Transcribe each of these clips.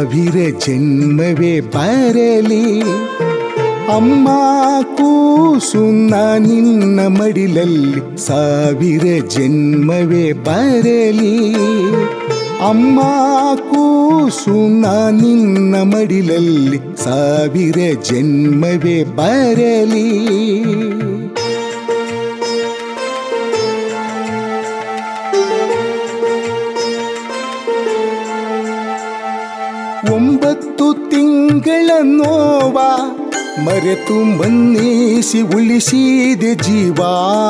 ಸಾವಿರ ಜನ್ಮವೇ ಬರಲಿ ಅಮ್ಮ ಕೂಸು ನಾ ನಿನ್ನ ಮಡಿಲಲ್ಲಿ ಸಾವಿರ ಜನ್ಮವೇ ಬರಲಿ ಅಮ್ಮ ಕೂಸು ನಾ ನಿನ್ನ ಮಡಿಲಲ್ಲಿ ಸಾವಿರ ಜನ್ಮವೇ ಬರಲಿ ಒಂಬತ್ತು ತಿಂಗಳ ನೋವ ಮರೆತು ಮನ್ನಿಸಿ ಉಳಿಸಿದೆ ಜೀವ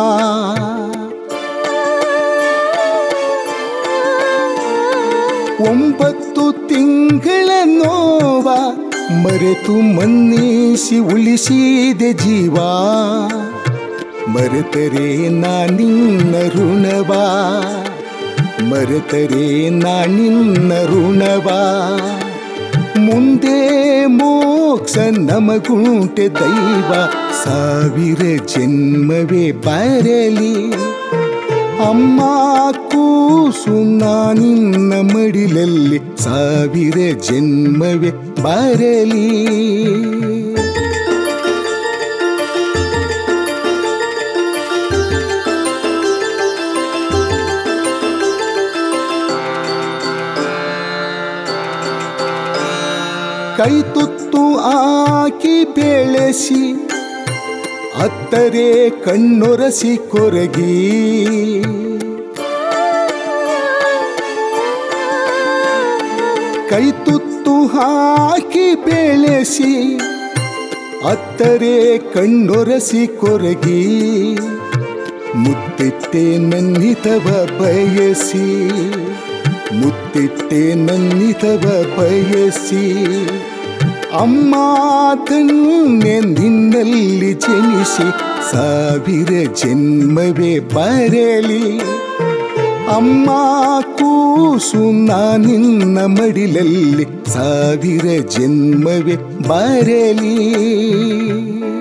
ಒಂಬತ್ತು ತಿಂಗಳ ನೋವ ಮರೆತು ಮನ್ನಿಸಿ ಉಳಿಸಿದೆ ಜೀವ ಮರೆತರೆ ನಾ ನಿನ್ನ ಋಣವಾ ಮರೆತರೆ ನಾ ನಿನ್ನ ಋಣವಾ ಮುಂದೆ ಮೋಕ್ಷ ನಮಗುಂಟೆ ದೈವ ಸಾವಿರ ಜನ್ಮವೇ ಬರಲಿ ಅಮ್ಮ ಕೂಸು ನಾ ನಿನ್ನ ಮಡಿಲಲ್ಲಿ ಸಾವಿರ ಜನ್ಮವೇ ಬರಲಿ ಕೈ ತುತ್ತು ಹಾಕಿ ಬೆಳೆಸಿ ಅತ್ತರೆ ಕಣ್ಣೊರಸಿ ಕೊರಗಿ ಕೈ ತುತ್ತು ಹಾಕಿ ಬೆಳೆಸಿ ಅತ್ತರೆ ಕಣ್ಣೊರಸಿ ಕೊರಗಿ ಮುತ್ತಿಟ್ಟೆ ನನ್ನಿತವ ಬಯಸಿ ಮುತ್ತಿಟ್ಟೆ ನನ್ನಿತವ ಬಯಸಿ ಅಮ್ಮ ತನ್ನೆ ನಿನ್ನಲ್ಲಿ ಜನಿಸಿ ಸಾವಿರ ಜನ್ಮವೇ ಬರಲಿ ಅಮ್ಮ ಕೂಸು ನಾ ನಿನ್ನ ಮಡಿಲಲ್ಲಿ ಸಾವಿರ ಜನ್ಮವೇ ಬರಲಿ